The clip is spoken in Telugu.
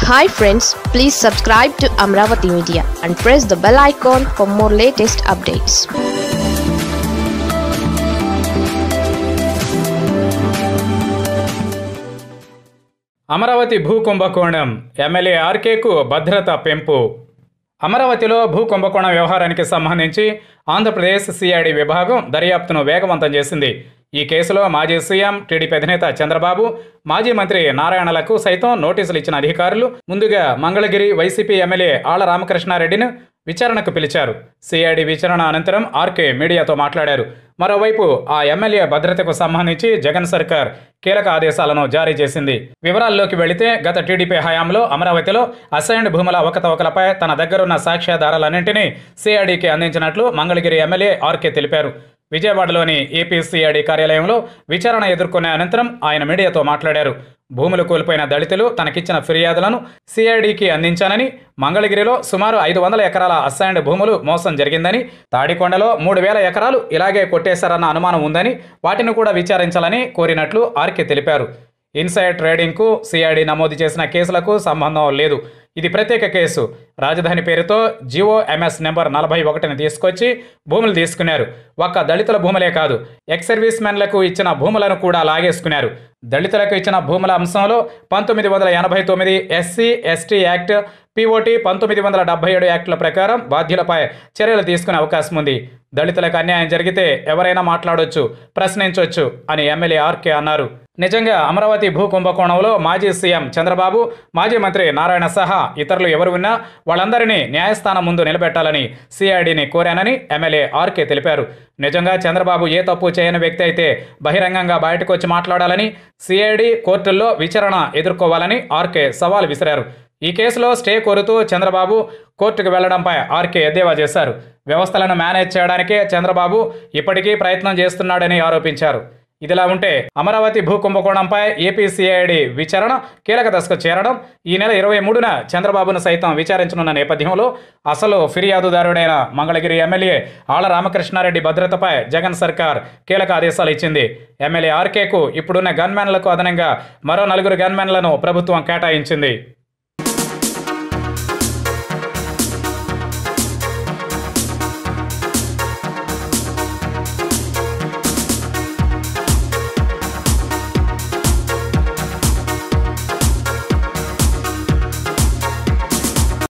hi friends please subscribe to Amaravati media and press the bell icon for more latest updates Amaravati భూ కుంభకోణం ఎమ్మెల్యే ఆర్కేకు భద్రత పెంపు అమరావతిలో భూ కుంభకోణం వ్యవహారానికి సంబంధించి ఆంధ్రప్రదేశ్ సిఐడి విభాగం దర్యాప్తును వేగవంతం చేసింది ఈ కేసులో మాజీ సీఎం టీడీపీ అధినేత చంద్రబాబు మాజీ మంత్రి నారాయణలకు సైతం నోటీసులు ఇచ్చిన అధికారులు ముందుగా మంగళగిరి వైసీపీ ఎమ్మెల్యే ఆళ్ల రామకృష్ణారెడ్డిని విచారణకు పిలిచారు సిఐడి విచారణ అనంతరం ఆర్కే మీడియాతో మాట్లాడారు మరోవైపు ఆ ఎమ్మెల్యే భద్రతకు సంబంధించి జగన్ సర్కార్ కీలక ఆదేశాలను జారీ చేసింది వివరాల్లోకి వెళితే గత టీడీపీ హయాంలో అమరావతిలో అసైన్డ్ భూముల అవకతవకలపై తన దగ్గరున్న సాక్ష్యాధారాలన్నింటినీ సిఐడికి అందించినట్లు మంగళగిరి ఎమ్మెల్యే ఆర్కే తెలిపారు విజయవాడలోని ఏపీసీఐడి కార్యాలయంలో విచారణ ఎదుర్కొన్న అనంతరం ఆయన మీడియాతో మాట్లాడారు భూములు కోల్పోయిన దళితులు తనకిచ్చిన ఫిర్యాదులను సిఐడికి అందించానని మంగళగిరిలో సుమారు ఐదు వందల ఎకరాల అసైన్డ్ భూములు మోసం జరిగిందని తాడికొండలో మూడు వేల ఎకరాలు ఇలాగే కొట్టేశారన్న అనుమానం ఉందని వాటిని కూడా విచారించాలని కోరినట్లు ఆర్కే తెలిపారు ఇన్సైడ్ ట్రేడింగ్కు సిఐడి నమోదు చేసిన కేసులకు సంబంధం లేదు ఇది ప్రత్యేక కేసు రాజధాని పేరుతో జియో ఎంఎస్ నెంబర్ నలభై ఒకటిని తీసుకొచ్చి భూములు తీసుకున్నారు ఒక్క దళితుల భూములే కాదు ఎక్స్ సర్వీస్ మెన్లకు ఇచ్చిన భూములను కూడా లాగేసుకున్నారు దళితులకు ఇచ్చిన భూముల అంశంలో పంతొమ్మిది వందల ఎనభై తొమ్మిది ఎస్సీ ఎస్టీ యాక్ట్ పిఓటి పంతొమ్మిది వందల డెబ్బై ఏడు యాక్టుల ప్రకారం బాధ్యులపై చర్యలు తీసుకునే అవకాశం ఉంది దళితులకు అన్యాయం జరిగితే ఎవరైనా మాట్లాడొచ్చు ప్రశ్నించవచ్చు అని ఎమ్మెల్యే ఆర్కే అన్నారు నిజంగా అమరావతి భూ కుంభకోణంలో మాజీ సీఎం చంద్రబాబు మాజీ మంత్రి నారాయణ సహా ఇతరులు ఎవరు ఉన్నా వాళ్ళందరినీ న్యాయస్థానం ముందు నిలబెట్టాలని సిఐడిని కోరానని ఎమ్మెల్యే ఆర్కే తెలిపారు నిజంగా చంద్రబాబు ఏ తప్పు చేయని వ్యక్తి అయితే బహిరంగంగా బయటకు వచ్చి మాట్లాడాలని సిఐడి కోర్టుల్లో విచారణ ఎదుర్కోవాలని ఆర్కే సవాల్ విసిరారు ఈ కేసులో స్టే కోరుతూ చంద్రబాబు కోర్టుకు వెళ్లడంపై ఆర్కే ఎద్దేవా చేశారు వ్యవస్థలను మేనేజ్ చేయడానికే చంద్రబాబు ఇప్పటికీ ప్రయత్నం చేస్తున్నాడని ఆరోపించారు ఇదిలా ఉంటే అమరావతి భూ కుంభకోణంపై ఏపీసీఐడి విచారణ కీలక దశకు చేరడం ఈ నెల ఇరవై మూడున చంద్రబాబును సైతం విచారించనున్న నేపథ్యంలో అసలు ఫిర్యాదుదారుడైన మంగళగిరి ఎమ్మెల్యే ఆళ్ల రామకృష్ణారెడ్డి భద్రతపై జగన్ సర్కార్ కీలక ఆదేశాలు ఇచ్చింది ఎమ్మెల్యే ఆర్కేకు ఇప్పుడున్న గన్మెన్లకు అదనంగా మరో నలుగురు గన్మెన్లను ప్రభుత్వం కేటాయించింది